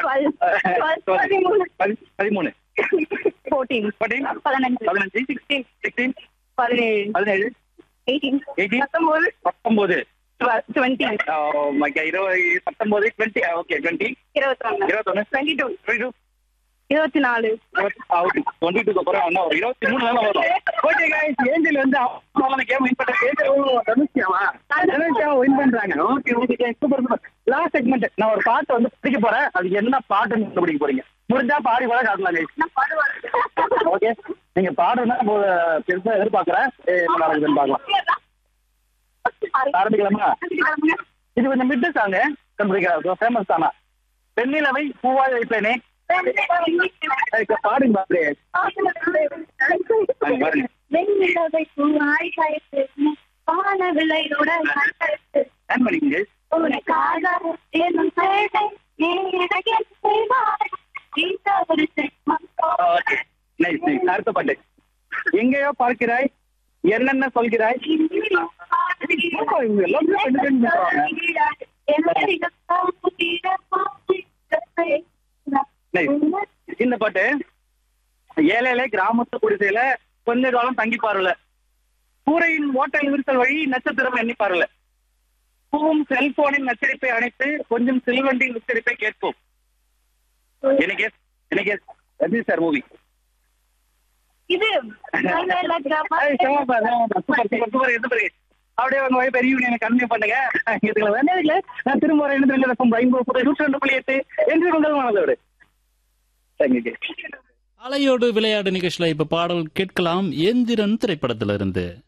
பதிமூணு பதி- பதிமூணு ஃபோர்டீன் Fourteen. பதினஞ்சு பதினஞ்சு சிக்ஸ்டீன் சிக்ஸ்டீன் பதினேழு பதினேழு எயிட்டீன் எயிட்டீன் பத்தொன்பது பத்தொன்பது டுவெண்ட்டி இருபது பத்தொன்பது டுவெண்ட்டி ஓகே டுவெண்ட்டி இருபத்தொன்னு இருபத்தொன்னு டுவெண்ட்டி டூ டுவெண்ட்டி டூ இருபத்தி நாலு டுவெண்ட்டி டூக்கு அப்புறம் என்ன ஒரு இருபத்தி மூணு தானே வரும் ஓகே கைஸ் ஏஞ்சல் வந்து அவங்க கேம் வின் பண்ண தனுஷியாவா தனுஷியாவா வின் பண்றாங்க okay okay super super last segment நான் ஒரு பாட்டு வந்து பிடிக்க போறேன் அது என்ன பாட்டுன்னு கண்டுபிடிக்க போறீங்க முடிஞ்சா பாடி கூட காட்டலாம் guys. நான் பாடுவேன் ஓகே நீங்க பாடுறதுனா நம்ம பெருசா எதிர்பார்க்கறேன் ஏ, என்ன நடக்குதுன்னு பார்க்கலாம் ஆரம்பிக்கலாமா இது கொஞ்சம் மிட்டு சாங்க கண்டுபிடிக்கிறா ஃபேமஸ் தானா பெண்ணிலவை பூவாய் வைப்பேனே அதுக்கு பாடுங்க பாரு வெண்ணிலவை பூவாய் கழுத்து வானவில்லை உடல் கழுத்து ஏன் பண்ணீங்க உனக்காக என்னும் சேவை நீ எனக்கு செய்வாய் இந்த ஒரு செல்வம் ஓகே நைஸ் நைஸ் அடுத்த பாட்டு எங்கேயோ பார்க்கிறாய் என்னென்ன சொல்கிறாய் ஆமா, இவங்க எல்லாமே ரெண்டு ரெண்டு Nice. இந்த பாட்டு ஏழையில கிராமத்து குடிசையில கொஞ்ச காலம் தங்கி பாருல கூரையின் ஓட்டை விரிசல் வழி நட்சத்திரம் எண்ணி பாருல பூவும் செல்போனின் நச்சரிப்பை அணைத்து கொஞ்சம் செல்வண்டின் உச்சரிப்பை கேட்போம் எனக்கு எனக்கு ரஜினி சார் மூவி இது அப்படியே உங்க வைஃப் பெரிய எனக்கு கன்வியூ பண்ணுங்க இதுல வேண்டாம் இல்ல நான் திரும்ப வரேன் என்ன தெரியும் ஐம்பது புது நூற்றி ரெண்டு புள்ளி எட்டு என்று கொண்டாலும் மனதோடு தேங்க்யூ அலையோடு விளையாடு நிகழ்ச்சியில இப்ப பாடல் கேட்கலாம் எந்திரன் திரைப்படத்திலிருந்து